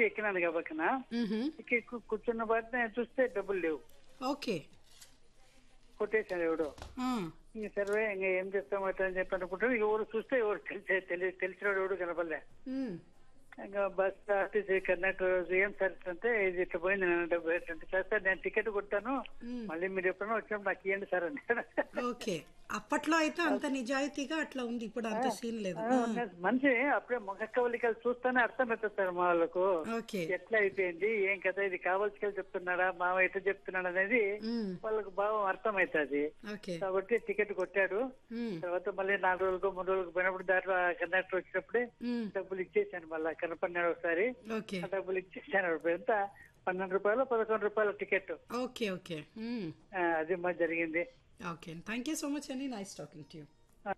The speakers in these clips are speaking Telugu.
ఎక్కినాను కాబట్టిన మ్హూ. ఎక్కి కు- కూర్చున్న బాట నేను చూస్తే డబ్బులు లేవు ఓకే కొట్టేశాను ఎవడో ఆ, ఇంక సర్వే ఇంకా ఏం చేస్తామట అని చెప్పి అనుకుంటాను ఎవరు చూస్తే ఎవరు తెలిసే తెలి తెలిసినోడు ఎవడు కనపడలే మ్. ఇంకా బస్ ఆర్టీసీ కండక్టర్ ఏం సర్వీస్ అంటే ఇది ఇట్లా పోయింది నేను డబ్బు అంటే సార్ నేను టికెట్ కొట్టాను మ్. మళ్ళీ మీరు ఎప్పుడైనా వచ్చినప్పుడు నాకు ఇవ్వండి సార్ అని ఓకే అప్పట్లో అయితే అంత నిజాయితీగా అట్లా ఉంది ఇప్పుడు అంత సీన్ లేదు ఆ, మనిషి అప్పుడే ముఖ కవలికలు చూస్తేనే అర్థమవుతుంది సార్ మా వాళ్ళకు ఓకే ఎట్లా అయిపోయింది ఏం కదా ఇది కావాల్సి చెప్తున్నాడా మావ ఎట్లా చెప్తున్నాడు అనేది మ్. వాళ్ళకు భావం అర్థమవుతుంది ఓకే కాబట్టి టికెట్ కొట్టాడు మ్. తర్వాత మళ్ళీ నాలుగు రోజులకు మూడు రోజులకు పోయినప్పుడు దాంట్లో కండక్టర్ వచ్చినప్పుడే మ్. డబ్బులు ఇచ్చేసాను మళ్ళీ కనపడినాడు ఒకసారి ఓకే ఆ డబ్బులు ఇచ్చేసాను అప్పుడు ఎంత పన్నెండు రూపాయలు పదకొండు రూపాయల టికెట్ ఓకే ఓకే మ్. ఆ, అది మా జరిగింది okay thank you so much అండి nice talking to you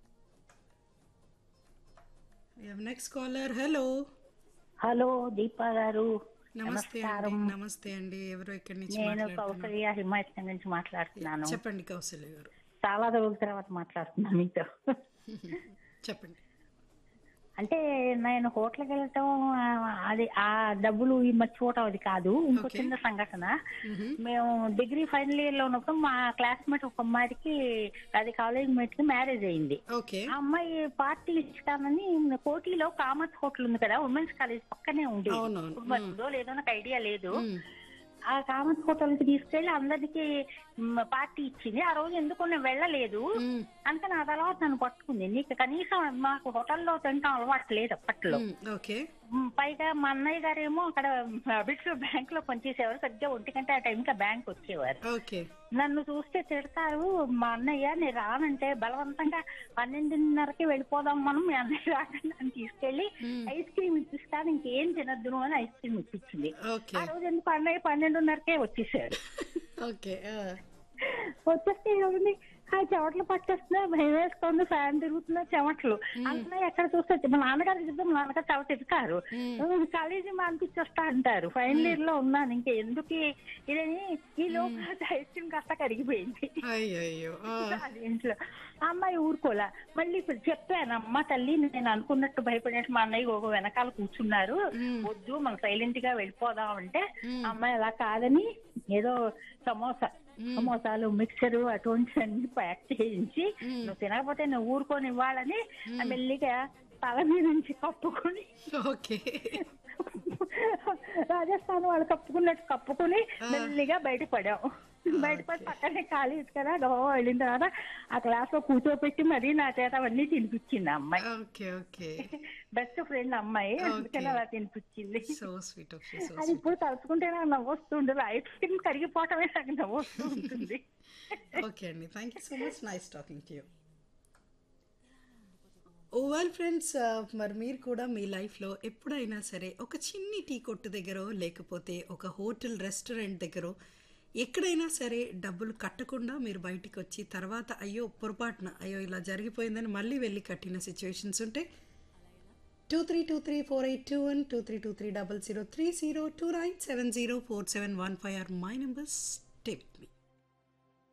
next caller hello hello Deepa garu నమస్తే అండి నమస్తే అండి ఎవరు ఎక్కడి నుంచి నేను మాట్లాడుతున్నారు కౌసల్య హిమాయత్ నుంచి మాట్లాడుతున్నాను చెప్పండి కౌశల్య గారు చాలా రోజుల తర్వాత మాట్లాడుతున్నాను మీతో చెప్పండి అంటే నేను హోటల్కి వెళ్ళటం ఆ, అది ఆ డబ్బులు ఈ మర్చిపోవటం అది కాదు ఇంకో Okay. చిన్న సంఘటన మ్హూ. మేము డిగ్రీ ఫైనల్ ఇయర్ లో ఉన్నప్పుడు మా క్లాస్మేట్ ఒక అమ్మాయికి అది కాలేజ్ మేట్ కి మ్యారేజ్ అయింది ఓకే ఆ అమ్మాయి పార్టీ ఇస్తానని కోటిలో కామర్స్ హోటల్ ఉంది కదా ఉమెన్స్ కాలేజ్ పక్కనే ఉంది అవునవును. ఇప్పుడు మరి ఉందో లేదో నాకు ఐడియా లేదు మ్. ఆ కామర్స్ హోటల్ కి తీసుకెళ్లి అందరికి మ్, పార్టీ ఇచ్చింది ఆ రోజు ఎందుకు నేను వెళ్ళలేదు మ్. అంత నా తర్వాత నన్ను పట్టుకుంది నీకు కనీసం మాకు హోటల్లో తింటాం అలవాటు లేదు అప్పట్లో మ్. ఓకే మ్, పైగా మా అన్నయ్య గారేమో అక్కడ అబిడ్స్ బ్యాంక్ లో పనిచేసేవారు సరిగ్గా ఒంటి కంటే ఆ టైంకి బ్యాంక్ వచ్చేవారు ఓకే నన్ను చూస్తే తిడతారు మా అన్నయ్య నేను రానంటే బలవంతంగా పన్నెండున్నరకి వెళ్ళిపోదాం మనం మీ అన్నయ్య రాకండి అని తీసుకెళ్లి మ్. ఐస్ క్రీమ్ ఇప్పిస్తాను ఇంకేం తినద్దు అని ఐస్ క్రీమ్ ఇప్పించింది ఓకే ఆ రోజు ఎందుకు అన్నయ్య పన్నెండున్నరకే వచ్చేసాడు ఓకే ఆ. వచ్చేస్తే ఎవరిని ఆ చెమటలు పట్టేస్తున్నా భయం వేస్తుంది ఫ్యాన్ తిరుగుతున్నా చెమటలు అన్నయ్య ఎక్కడ చూస్తే మా నాన్నగారు చెప్తే మా నాన్నగారు చెమట ఎదుకారు కాలేజీ మానిపించేస్తా అంటారు ఫైనల్ ఇయర్ లో ఉన్నాను ఇంకా ఎందుకు ఈ- ఇదని ఈ లోపల ఐస్ క్రీమ్ కాస్త కరిగిపోయింది అయ్యయ్యో ఆ. అది ఇంట్లో ఆ అమ్మాయి ఊరుకోలా మళ్ళీ ఇప్పుడు చెప్పాను అమ్మ తల్లి నేను అనుకున్నట్టు భయపడినట్టు మా అన్నయ్య ఒక వెనకాల కూర్చున్నారు వద్దు మనం సైలెంట్ గా వెళ్ళిపోదాం అంటే ఆ అమ్మాయి అలా కాదని ఏదో సమోసా సమోసాలు మిక్సర్ అటువంటివన్నీ ప్యాక్ చేయించి నువ్వు తినకపోతే నువ్వు ఊరుకొని ఇవ్వాలని ఆ మెల్లిగా తల మీద నుంచి కప్పుకొని ఓకే రాజస్థాన్ వాళ్ళు కప్పుకున్నట్టు కప్పుకుని మెల్లిగా బయట పడాం బయటపడి పక్కనే ఖాళీ కదా గోవా వెళ్ళిన తర్వాత ఆ క్లాస్ లో కూర్చోపెట్టి మరీ నా చేత అవన్నీ తినిపించింది ఆ అమ్మాయి ఓకే ఓకే బెస్ట్ ఫ్రెండ్ అమ్మాయి అందుకని అలా తినిపించింది సో స్వీట్ ఆఫ్ సో అది ఇప్పుడు తలుచుకుంటే నాకు నవ్వొస్తుండదు ఐస్ క్రీమ్ కరిగిపోవటమే నాకు నవ్వొస్తూ ఉంటుంది ఓకే అండి thank you so much nice talking to you oh well friends మరి మీరు కూడా మీ లైఫ్లో ఎప్పుడైనా సరే ఒక చిన్ని టీ కొట్టు దగ్గర లేకపోతే ఒక హోటల్ రెస్టారెంట్ దగ్గర ఎక్కడైనా సరే డబ్బులు కట్టకుండా మీరు బయటికి వచ్చి తర్వాత అయ్యో పొరపాటున అయ్యో ఇలా జరిగిపోయిందని మళ్ళీ వెళ్ళి కట్టిన సిచ్యువేషన్స్ ఉంటే two three two three four eight two one two three two three double zero three zero two nine seven zero four seven one five or my numbers టిప్ మీ